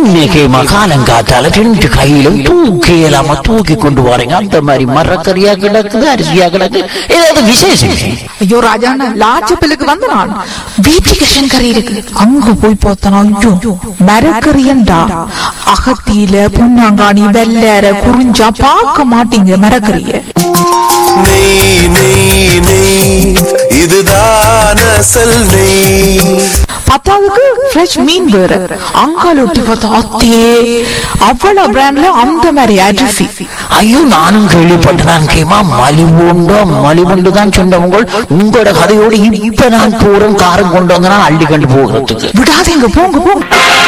இன்னைக்கு மகாலங்காத்தால ரெண்டு கையிலும் தூக்கி இல்லாம தூக்கி கொண்டு போறீங்க அந்த மாதிரி மரக்கறியா கிடக்குது அரிசியா கிடக்கு ஏதாவது விசேஷம் ஐயோ ராஜாண்ணா லாச்சப்பிலுக்கு வந்து நான் வீட்டுக்கு கறி இருக்கு அங்க போய் பார்த்தனா ஐயோ மரக்கறியண்டா அகத்தியில புண்ணாங்காணி வெள்ளற குறிஞ்சா பார்க்க மாட்டீங்க மரக்கறிய நெய் நெய் நெய் இதுதான் அசல் நெய் பத்தாவதுக்கு ஃப்ரெஷ் மீன் வேற அங்கால ஒட்டி பார்த்தா அத்தே அவ்வளவு பிராண்ட்ல அந்த மாதிரி அரிசி ஐயோ நானும் கேள்விப்பட்டேன் கேமா மலிவுண்டோ மலிவுண்டு தான் சொன்னவங்க உங்களோட கதையோடு இப்ப நான் போறேன் காரம் கொண்டு வந்தனா அள்ளி கண்டு போகிறதுக்கு விடாதீங்க போங்க போங்க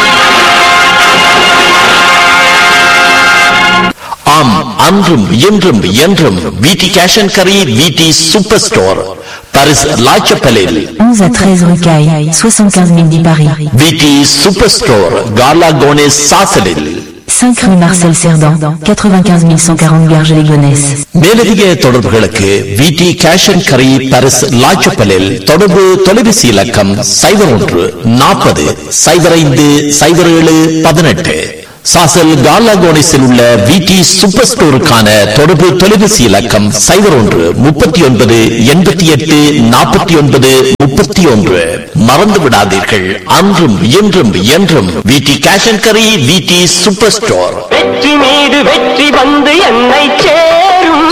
ஆம் அன்றும் இன்றும் என்றும் விடி கேஷ் அண்ட் கரி விடி சூப்பர் ஸ்டோர் பாரிஸ் லாச்சப்பலில் 11 à 13 rue Caille, 75 010 Paris. விடி சூப்பர் ஸ்டோர் காலா கோனேஸ் சாசலில் 5 rue Marcel Cerdan, 95 140 Garges-les-Gonesse. மேலதிக தொடர்புகளுக்கு விடி கேஷ் அண்ட் கரி பாரிஸ் லாச்சப்பலில் தொடர்பு தொலைபேசி இலக்கம் சைபர் ஒன்று நாற்பது சைபர் ஐந்து சைபர் ஏழு பதினெட்டு சாசல் காலா கோனேஸில் உள்ள விடி சூப்பர் ஸ்டோருக்கான தொடர்பு தொலைபேசி இலக்கம் சைபர் ஒன்று முப்பத்தி ஒன்பது எண்பத்தி எட்டு நாற்பத்தி ஒன்பது முப்பத்தி ஒன்று மறந்து விடாதீர்கள் அன்றும் இன்றும் என்றும் விடி கேஷ் அண்ட் கரி விடி சூப்பர் ஸ்டோர் வெற்றி மீது வெற்றி வந்து என்னை சேரும்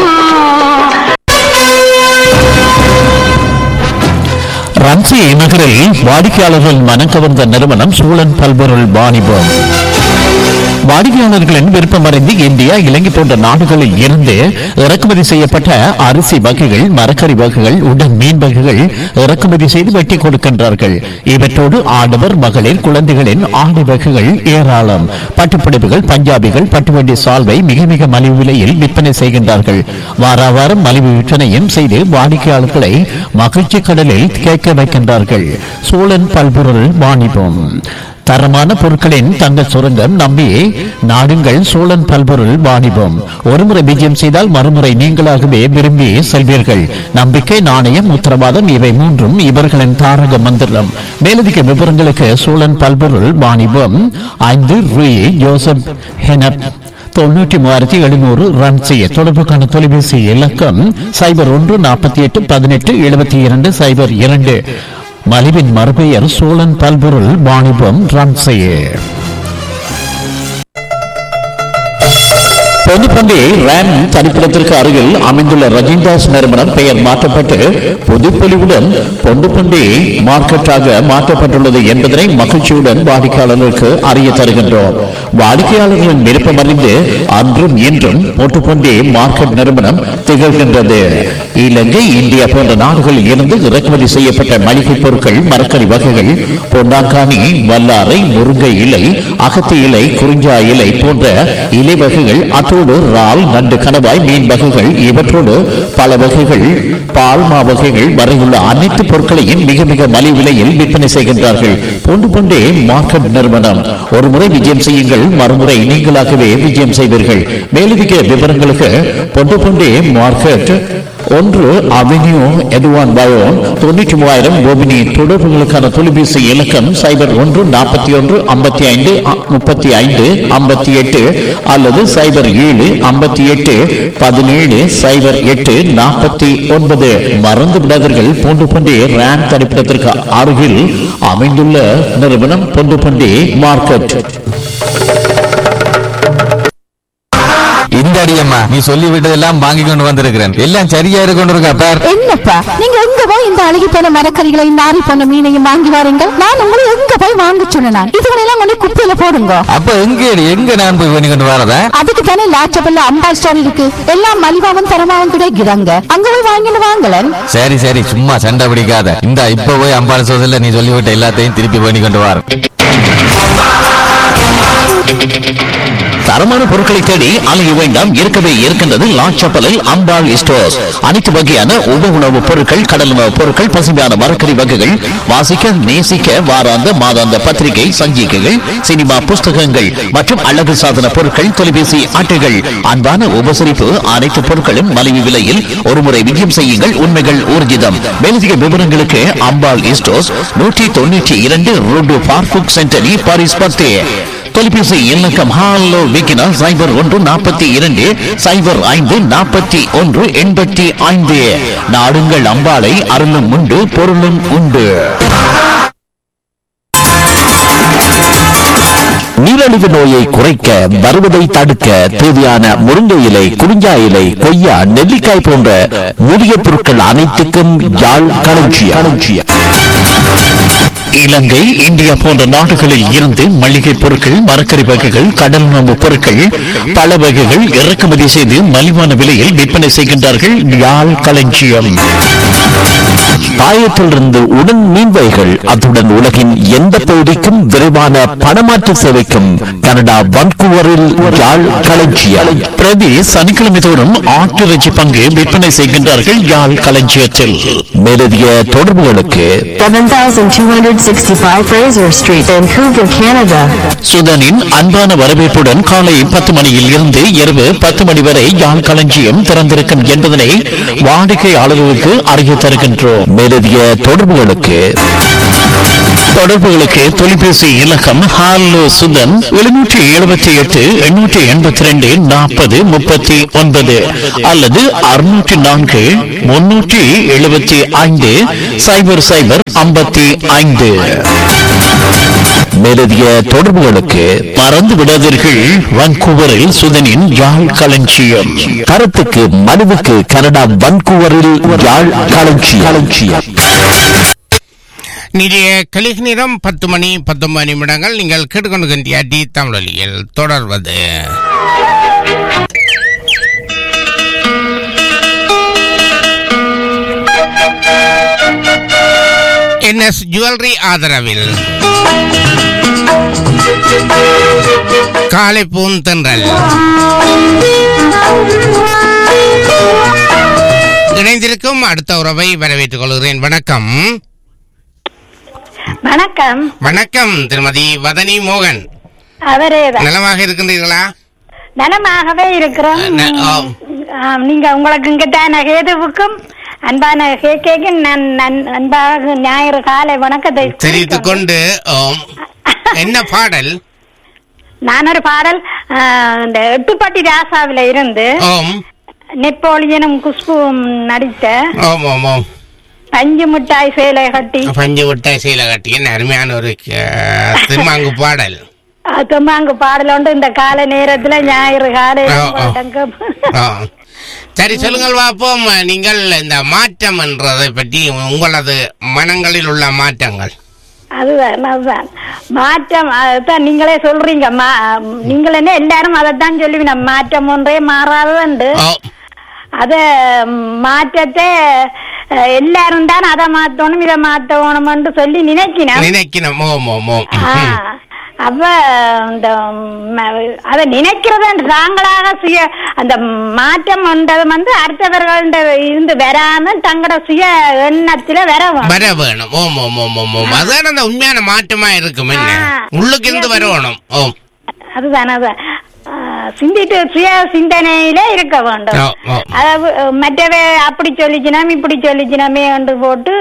ரன்சி நகரில் வாடிக்கையாளர்கள் மனம் கவர்ந்த நிறுவனம் சூழன் பல்பொருள் வாணிபம் வாடிக்கையாளர்களின் விருப்பமறிந்து இந்தியா இலங்கை போன்ற நாடுகளில் இருந்து இறக்குமதி செய்யப்பட்ட அரிசி வகைகள் மரக்கறி வகைகள் உடன் மீன் வகைகள் இறக்குமதி செய்து வெட்டி கொடுக்கின்றார்கள் இவற்றோடு ஆடவர் மகளிர் குழந்தைகளின் ஆடை வகைகள் ஏராளம் பட்டுப்புடவைகள் பஞ்சாபிகள் பட்டுவண்டி சால்வை மிக மிக மலிவு விலையில் விற்பனை செய்கின்றார்கள் வாரா வாரம் மலிவு விற்பனையும் செய்து வாடிக்கையாளர்களை மகிழ்ச்சி கடலில் கேட்க வைக்கின்றார்கள் சூழன் பல்பொருள் வாணிபம் தரமான பொருட்களின் தங்க சுரங்கம் நம்பி நாடுங்கள் சோழன் பல்பொருள் வாணிபம் ஒருமுறை விஜயம் செய்தால் மறுமுறை நீங்களாகவே விரும்பி செல்வீர்கள் நம்பிக்கை நாணயம் உத்தரவாதம் இவை மூன்றும் இவர்களின் தாரக மந்திரம் மேலதிக விவரங்களுக்கு சோழன் பல்பொருள் வாணிபம் ஐந்து ரூ ஜோசப் ஹெனப் தொண்ணூற்றி மூவாயிரத்தி எழுநூறு ரன் செய்ய தொடர்புக்கான தொலைபேசி இலக்கம் சைபர் ஒன்று நாற்பத்தி எட்டு பதினெட்டு எழுபத்தி இரண்டு சைபர் இரண்டு மலிவின் மறுபெயர் சோழன் பல்பொருள் வாணிபம் ரன் செய்ய பொதுப்பண்டி ரேம் தனிப்பிடத்திற்கு அருகில் அமைந்துள்ள ரஜினிதாஸ் நிறுவனம் பெயர் மாற்றப்பட்டு புதுப்பொலிவுடன் பொண்டுப்பண்டி மார்க்கெட்டாக மாற்றப்பட்டுள்ளது என்பதனை மகிழ்ச்சியுடன் வாடிக்கையாளர்களுக்கு அறிய தருகின்றோம் வாடிக்கையாளர்களின் விருப்பம் அறிந்து அன்றும் இன்றும் பொட்டுப்பண்டி மார்க்கெட் நிறுவனம் திகழ்கின்றது இலங்கை இந்தியா போன்ற நாடுகளில் இருந்து இறக்குமதி செய்யப்பட்ட மளிகை பொருட்கள் மரக்கறி வகைகள் பொன்னாங்கானி வல்லாரை முருங்கை இலை அகத்தி இலை குறிஞ்சா இலை போன்ற இலை வகைகள் அத்தோடு இறால் நண்டு கணவாய் மீன் வகைகள் இவற்றோடு பல வகைகள் பால்மா வகைகள் வரையுள்ள அனைத்து பொருட்களையும் மிக மிக மலிவு விலையில் விற்பனை செய்கின்றார்கள் பொண்டு பொண்டே மார்க்கெட் நிறுவனம் ஒரு முறை விஜயம் செய்யுங்கள் மறுமுறை நீங்களாகவே விஜயம் செய்வீர்கள் மேலதிக விவரங்களுக்கு பொண்டு பொண்டே மார்க்கெட் ஒன்று அவென்யூ எதுவான் பயோன் தொண்ணூற்றி மூவாயிரம் கோபினி தொடர்புகளுக்கான தொலைபேசி இலக்கம் சைபர் ஒன்று நாற்பத்தி ஒன்று ஐம்பத்தி ஐந்து முப்பத்தி ஐந்து ஐம்பத்தி எட்டு அல்லது சைபர் ஏழு ஐம்பத்தி எட்டு பதினேழு சைபர் எட்டு நாற்பத்தி ஒன்பது மறந்து விடாதீர்கள் பூண்டு பண்டி ரேம் தரிப்பிடத்திற்கு அருகில் அமைந்துள்ள நிறுவனம் பொண்டு பண்டி மார்க்கெட் இந்த அடியம்மா நீ சொல்லி விட்டதெல்லாம் வாங்கி கொண்டு வந்திருக்கிறேன் எல்லாம் சரியா இருக்கு கொண்டு இருக்கா பார் என்னப்பா நீங்க எங்க போய் இந்த அழுகி போன மரக்கறிகளை நாரி போன மீனையும் வாங்கி வாருங்கள் நான் உங்களை எங்க போய் வாங்க சொன்னேன் இதுகளெல்லாம் கொண்டு குப்பையில போடுங்க அப்ப எங்க எங்க நான் போய் பண்ணி கொண்டு வரதா அதுக்கு தானே லாச்சபல்ல அம்பா ஸ்டோர் இருக்கு எல்லாம் மலிவாவும் தரமாவும் கிடைக்கிறாங்க அங்க போய் வாங்கிட்டு வாங்கலன் சரி சரி சும்மா சண்டை பிடிக்காத இந்த இப்ப போய் அம்பாள் சோதல நீ சொல்லிவிட்ட எல்லாத்தையும் திருப்பி பண்ணி கொண்டு வர தரமான பொருட்களை தேடி அலைய வேண்டாம் இருக்கவே இருக்கின்றது லாச்சப்பலில் அம்பாள் ஸ்டோர்ஸ் அனைத்து வகையான உப உணவுப் பொருட்கள் கடல் உணவுப் பொருட்கள் பசுமையான மரக்கறி வகைகள் வாசிக்க நேசிக்க வாராந்த மாதாந்த பத்திரிகை சஞ்சிகைகள் சினிமா புஸ்தகங்கள் மற்றும் அழகு சாதன பொருட்கள் தொலைபேசி அட்டைகள் அன்பான உபசரிப்பு அனைத்து பொருட்களும் மலிவு விலையில் ஒருமுறை விஜயம் செய்யுங்கள் உண்மைகள் ஊர்ஜிதம் மேலதிக விவரங்களுக்கு அம்பாள் ஸ்டோர்ஸ் நூற்றி தொண்ணூற்றி இரண்டு ரோடு பார்புக் சென்டரி பாரிஸ் பத்தே தொலைபேசி இலக்கம் ஹாலோ விக்கினா சைபர் ஒன்று நாற்பத்தி இரண்டு சைபர் ஐந்து நாற்பத்தி ஒன்று எண்பத்தி ஐந்து நாடுங்கள் அம்பாளை அருளும் உண்டு பொருளும் உண்டு நீரழிவு நோயை குறைக்க வருவதை தடுக்க தேவையான முருங்கை இலை குறிஞ்சா இலை கொய்யா நெல்லிக்காய் போன்ற மூலிகை பொருட்கள் அனைத்துக்கும் யாழ் களஞ்சியம் இலங்கை இந்தியா போன்ற நாடுகளில் இருந்து மளிகை பொருட்கள் மரக்கறி வகைகள் கடல் உணவு பொருட்கள் பல வகைகள் இறக்குமதி செய்து மலிவான விலையில் விற்பனை செய்கின்றார்கள் யாழ் களஞ்சியம் பாயத்திலிருந்து உடன் மீன்வைகள் அத்துடன் உலகின் எந்த பகுதிக்கும் விரைவான பணமாற்று சேவைக்கும் கனடா வன்கூவரில் யாழ் களஞ்சியம் பிரதி சனிக்கிழமை தோறும் ஆட்டிறைச்சி பங்கு விற்பனை செய்கின்றார்கள் யாழ் களஞ்சியத்தில் மேலதிக தொடர்புகளுக்கு 7265 Fraser Street, Vancouver, Canada. சுதனின் அன்பான வரவேற்புடன் காலை பத்து மணியில் இருந்து இரவு பத்து மணி வரை யாழ் களஞ்சியம் திறந்திருக்கும் என்பதனை வாடிக்கையாளர்களுக்கு அறிய தருகின்றோம் மேலதிக தொடர்புகளுக்கு தொடர்புகளுக்கு தொலைபேசி இலக்கம் ஹாலோ சுதன் எழுநூற்றி எழுபத்தி எட்டு எண்ணூற்றி எண்பத்தி ரெண்டு நாற்பது முப்பத்தி ஒன்பது அல்லது அறுநூற்றி நான்கு முன்னூற்றி எழுபத்தி ஐந்து சைபர் சைபர் ஐம்பத்தி ஐந்து மேலதிக தொடர்புகளுக்கு மறந்து விடாதீர்கள் வான்கூவரில் சுதனின் யாழ் களஞ்சியம் கருத்துக்கு மனுவுக்கு கனடா வான்கூவரில் யாழ் களஞ்சியம் களஞ்சியம் நிதிய கலிக நேரம் பத்து மணி பத்தொன்பது நிமிடங்கள் நீங்கள் கேட்டுக்கொண்டிருக்கின்ற டி தமிழொலியில் தொடர்வது என்எஸ் ஜுவல்லரி ஆதரவில் காலை பூந்தென்றல் இணைந்திருக்கும் அடுத்த உறவை வரவேற்றுக் கொள்கிறேன் வணக்கம் வணக்கம் வணக்கம் திருமதி வதனி மோகன் அவரே நலமாக இருக்கின்றீர்களா நலமாகவே இருக்கிறோம் ந- ஆம். ஆம், நீங்க உங்களுக்கு இங்கிட்டான ஹேதுவுக்கும் அன்பான கேக்கும் நான் நான் அன்பாக ஞாயிறு காலை வணக்கத்தை தெரிவித்துக் கொண்டு ஆம், என்ன பாடல் நான் ஒரு பாடல் ஆ, இந்த எட்டுப்பட்டி ராசாவில இருந்து ஓம் நெப்போலியனும் குஷ்புவும் நடித்த ஓம் ஓம் ஓம் பஞ்சு மிட்டாய் சேலை கட்டி பஞ்சு விட்டாய் சீல கட்டி என்ன அருமையான ஒரு அஹ், திருமாங்கு பாடல் தும்பாங்கு பாடல் உண்டு இந்த கால நேரத்துல ஞாயிறு காலை ஆ, ஆ. ஆ. சரி சொல்லுங்கள் பார்ப்போம் நீங்கள் இந்த மாற்றம் என்றதை பற்றி உங்களது மனங்களில் உள்ள மாற்றங்கள் அதுதான் அதுதான் மாற்றம் அதான் நீங்களே சொல்றீங்க மா- நீங்கள் என்ன எல்லாரும் அதைத்தான் சொல்லுவீங்க மாற்றம் ஒன்றே மாறாததுண்டு ஓ அத மாற்றத்தை அஹ், எல்லாரும் தான் அதை மாத்தணும் இதை மாத்தணும்னு சொல்லி நினைக்கணும் நினைக்கணும் ஓம் ஓம் ஓம் ஆ, அப்ப இந்த ம- அத நினைக்கிறத தாங்களாக சுய அந்த மாற்றம் என்றது வந்து அடுத்தவர்கள்ட இருந்து வராம தங்களோட சுய எண்ணத்துல வர வேணும். வர வேணும் ஓம் ஓம் ஓம் ஓம் ஓம் அதான் அந்த உண்மையான மாற்றமா இருக்கும் என்ன ஆ. உள்ளுக்கு இருந்து வரணும் ஓம் அதுதான் அதுதான் ஆ, சிந்திட்டு சுய சிந்தனையில இருக்க வேண்டும் ஓ, ஓ. அதாவது மற்றவே அப்படி சொல்லிச்சினாம் இப்படி சொல்லிச்சினாமே என்று போட்டு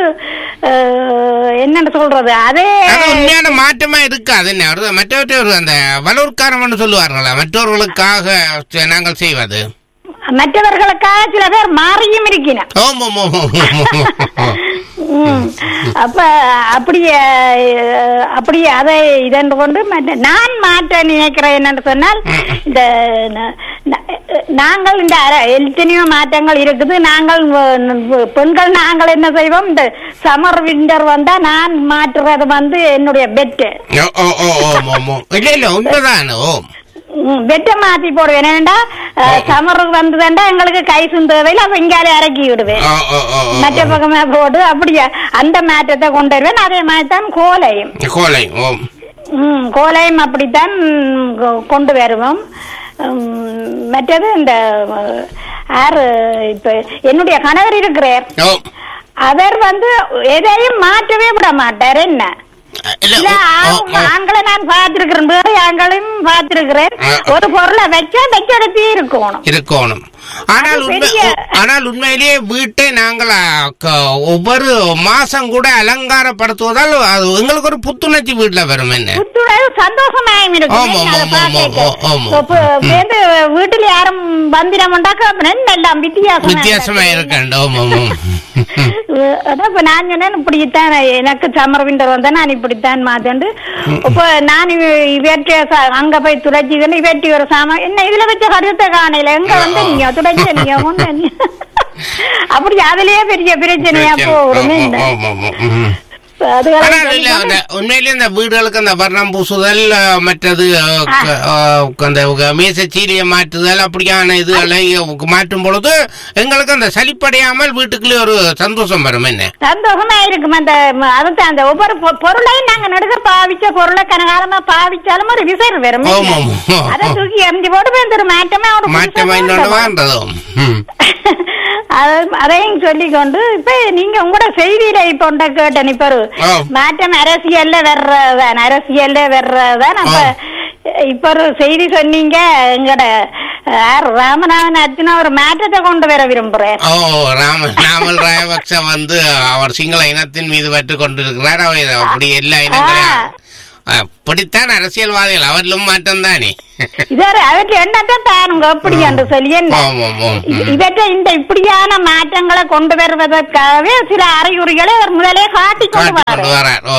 அஹ், என்னன்னு சொல்றது அதே அது உண்மையான மாற்றமா இருக்காது என்ன ஒரு மற்றவற்றை ஒரு அந்த வலூர்காரம் சொல்லுவார்களா மற்றவர்களுக்காக செ- நாங்கள் செய்வது மற்றவர்களுக்காக சில பேர் மாறியும் இருக்கணும் ஓம் ஓம் ஓம் ஓம் ஓம் ஓம். ம். அப்ப அப்படியே அஹ், அப்படியே அதை இதென்று கொண்டு மற்ற- நான் மாற்ற நினைக்கிறேன் என்னன்னு சொன்னால் இந்த ந- ந- நாங்கள் இந்த அர- எத்தனையோ மாற்றங்கள் இருக்குது நாங்கள் வ- பெண்கள் நாங்கள் என்ன செய்வோம் இந்த சமர் விண்டர் வந்தா நான் மாற்றுறது வந்து என்னுடைய பெட்டு ஓ ஓ ஓ ஓம் ஓம் ஓம் இல்ல இல்ல உண்மைதான் ஓம் பெட்டை மாத்தி போடுவேன் ஏன்டா சமருக்கு வந்ததுண்டா எங்களுக்கு கை சுந்தவையில் அப்ப இங்காலே இறக்கி விடுவேன் ஓ ஓ ஓ ஓ மற்ற பக்கமா போட்டு அப்படியே அந்த மாற்றத்தை கொண்டு வருவேன் அதே மாதிரி தான் கோலையும் கோலை ஓம் ம், கோலையும் அப்படித்தான் கொ- கொண்டு வருவோம் ம், மற்றது இந்த அஹ், யாரு இப்ப என்னுடைய கணவர் இருக்கிறார் ஓம் அவர் வந்து எதையும் மாற்றவே விட மாட்டார் என்ன இல்ல இல்ல, ஓ, ஓ, ஆ- ஓ. ஆண்களை நான் பார்த்திருக்கிறேன் வேறு ஆண்களையும் பார்த்திருக்கிறேன் ஆ, ஆ. ஒரு பொருளை வச்சா வச்சடத்தே இருக்கணும் இருக்கணும் ஆனால் அது உண்மை பெரிய- ஆனால் உண்மையிலேயே வீட்டை நாங்கள் அ, க- ஒவ்வொரு மாசம் கூட அலங்காரப்படுத்துவதால் அது எங்களுக்கு ஒரு புத்துணர்ச்சி வீட்டுல வரும் என்ன புத்துணர்வு சந்தோஷமாயும் இருக்கு ஆமா, என்ன அதை ஆமா, ஆமா, பார்க்க. ஆமா, ஆமா. இப்ப வந்து வீட்டுல யாரும் வந்திரமுண்டாக்க எல்லாம் வித்தியாசமா வித்தியாசமா இருக்கண்டு ஆமா, ஆமா. அஹ் அதான் இப்ப நான் சொன்னேன் இப்படித்தான் எனக்கு சம்மர் விண்டர் வந்தா நான் இப்படித்தான் மாத்தண்டு இப்ப நான் இவ- இவற்றை ச- அங்க போய் துடைச்சி இதுல இவற்றி ஒரு சாமா என்ன இதுல வச்ச கருத்தை காணையில எங்க வந்து நீங்க துடைச்ச நீங்க ஒண்ணு நீ- அப்படி அதுலயே பெரிய பிரச்சனையா போகும் என்ன ஆமா, ஆமா, ம். அதுகளை ஆனால் இல்ல அந்த உண்மையிலேயே இந்த வீடுகளுக்கு அந்த வர்ணம் பூசுதல் அஹ், மற்றது அஹ், க- அஹ், அந்த மேசச்சீலியை மாற்றுதல் அப்படியான இதுகளை மாற்றும் பொழுது எங்களுக்கு அந்த சலிப்படையாமல் வீட்டுக்குள்ளே ஒரு சந்தோஷம் வரும் என்ன சந்தோஷமா இருக்கும் அந்த ம- அதுதான் அந்த ஒவ்வொரு பொ- பொருளையும் நாங்க நடுக்க பாவிச்ச பொருளை கனகாலமா பாவிச்சாலும் ஒரு விசைர் வரும் ஆமா, ஆமா. அதை தூக்கி எரிஞ்சு போட்டு போய் ஒரு மாற்றமா ஒரு புதுசா மாற்றமா இன்னொன்று தோன்றும். வாழ்ந்ததும் ம். அது- அதையும் சொல்லிக்கொண்டு இப்ப நீங்க உங்களோட செய்தியில இப்ப உண்ட கேட்டேன் இப்ப ஒரு ஆ. மாற்றம் அரசியல்ல வர்றதான் அரசியல்ல வர்றதான் அப்ப இப்ப ஒரு செய்தி சொன்னீங்க எங்கட யார் ராமநாதன் அர்ஜுனா ஒரு மாற்றத்தை கொண்டு வர விரும்புறேன் ஓ ராம ராமல் ராயபக்ச வந்து அவர் சிங்கள இனத்தின் மீது பற்று கொண்டிருக்கிறார் அவர் அப்படி எல்லா இனங்களையும் அப்படித்தான் அரசியல்வாதிகள் அவரிலும் மாற்றம் தானே இதாரு அவற்றை எண்ணத்தை தானுங்க அப்படி என்று சொல்லி என்ன ஆமாம், ஆமாம். இ- இவற்றை இந்த இப்படியான மாற்றங்களை கொண்டு வருவதற்காகவே சில அறிகுறிகளை அவர் முதலே காட்டி கொண்டு காட்டிக் கொண்டு வர வரார்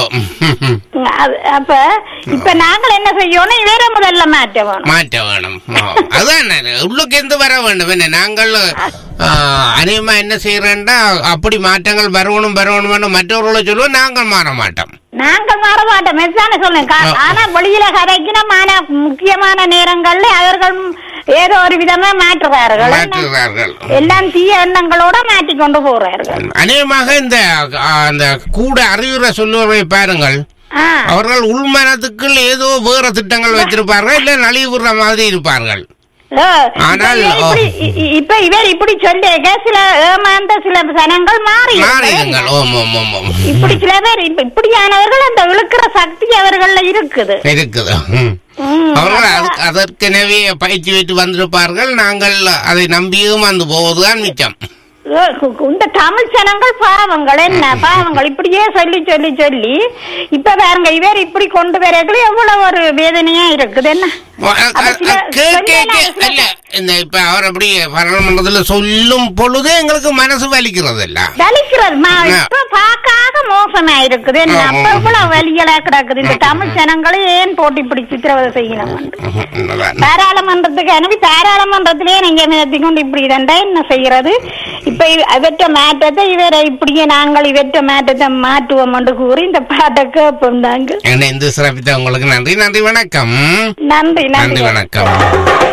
ஓ அது- அப்ப இப்ப நாங்கள் என்ன செய்யணும் இவரை முதல்ல மாற்ற வேணும் மாற்ற வேணும் ஆ, அதான் நான் உள்ளுக்கு இருந்து வர வேண்டும் என்ன நாங்கள் ஆ, அநேகமா என்ன செய்யறேன்டா அப்படி மாற்றங்கள் வரணும் வரணும் மற்றவர்களை சொல்லுவோம் நாங்கள் மாற மாட்டோம் நாங்கள் மாற மாட்டோம் மெச்சான சொல்லுங்க கா- ஆ. ஆனா வெளியில கதைக்கணும் ஆனா முக்கியமான நேரங்கள்ல அவர்கள் ஏதோ ஒரு விதமா மாற்றுறார்கள் மாற்றுகிறார்கள் எல்லாம் தீய எண்ணங்களோட மாற்றி கொண்டு போறார்கள் அநேகமாக இந்த ஆ, அந்த கூட அறிவுரை சொல்லுவதை பாருங்கள் ஆ. அவர்கள் உள்மனத்துக்குள் ஏதோ வேற திட்டங்கள் வச்சிருப்பார்கள் இல்ல நலிவுற மாதிரி இருப்பார்கள் ஓ, ஆனால், இப்ப இவர் இப்படி- இ- இ- இப்ப இவர் இப்படி சொல்லிருக்க சில ஏமாந்த சில சனங்கள் மாறி மாறிடுங்கள் ஓம் ஓம் ஓம் ஓம் இப்படி சில பேர் இப்ப இப்படியானவர்கள் அந்த இழுக்கிற சக்தி அவர்கள்ல இருக்குது இருக்குது ம். ம், அவர்கள் அது- அதற்கெனவே பயிற்சி வைத்து வந்திருப்பார்கள் நாங்கள் அதை நம்பியும் வந்து போவதுதான் மிச்சம் ஓ, கு- கு- இந்த தமிழ் சனங்கள் பாவங்கள் என்ன பாவங்கள் இப்படியே சொல்லி சொல்லி சொல்லி இப்ப பாருங்க இவர் இப்படி கொண்டு வரக்குள்ள எவ்வளவு ஒரு வேதனையா இருக்குது என்ன அப்ப சில- கே- கே- கொஞ்ச கே- நாள் இல்ல இந்த இப்ப அவர் அப்படி பாராளுமன்றத்துல சொல்லும் பொழுது எங்களுக்கு மனசு வலிக்கிறது இல்ல வலிக்கிறது மா- ஆ. இப்ப பார்க்காத மோசமா இருக்குது என்ன ஆ, அப்ப ஆ. இவ்வளவு வலிகளா கிடக்குது இந்த தமிழ் சனங்களை ஏன் போட்டு இப்படி சித்திரவதை செய்யணும் உண்மைதான். பாராளுமன்றத்துக்கு அனுப்பி பாராளுமன்றத்திலே நீங்க நிறுத்தி கொண்டு இப்படி இதண்டா என்ன செய்யறது இப்ப இவ- இவற்ற மாற்றத்தை இவரை இப்படியே நாங்கள் இவற்ற மாற்றத்தை மாற்றுவோம் என்று கூறி இந்த பாட்டை கேட்போம் நாங்கள் என்னை இந்த சிறப்பித்த உங்களுக்கு நன்றி நன்றி வணக்கம் நன்றி நன்றி நன்றி வணக்கம்